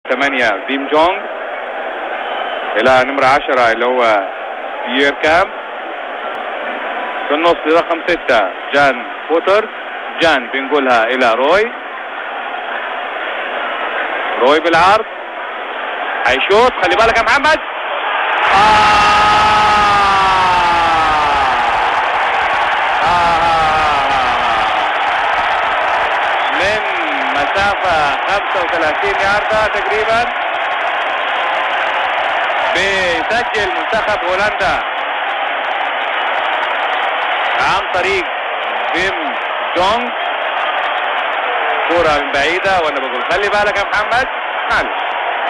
ثمانية ديم جونج الى نمرة عشرة اللي هو بيير كام في النص رقم ستة جان فوتر جان بنقولها الى روي روي بالعرض هيشوط خلي بالك يا محمد آه. آه. من مسافة 35 ياردة تقريبا بيسجل منتخب هولندا عن طريق بيم جونج كرة من بعيدة وانا بقول خلي بالك يا محمد معلش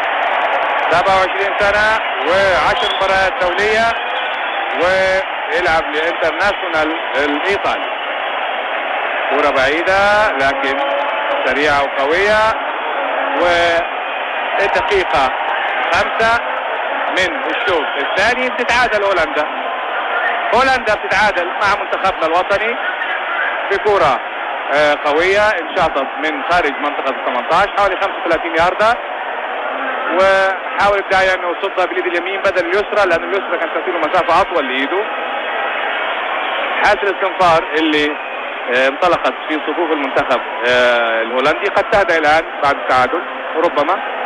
27 سنة و10 مباريات دولية ويلعب لانترناشونال الايطالي كرة بعيدة لكن سريعة وقوية والدقيقة خمسة من الشوط الثاني بتتعادل هولندا هولندا بتتعادل مع منتخبنا الوطني بكرة آه، قوية انشاطت من خارج منطقة ال 18 حوالي 35 ياردة وحاول الداعية انه يصدها باليد اليمين بدل اليسرى لان اليسرى كانت تسير مسافة اطول لايده حالة الاستنفار اللي آه، انطلقت في صفوف المنتخب آه، الهولندي قد تهدى الان بعد التعادل وربما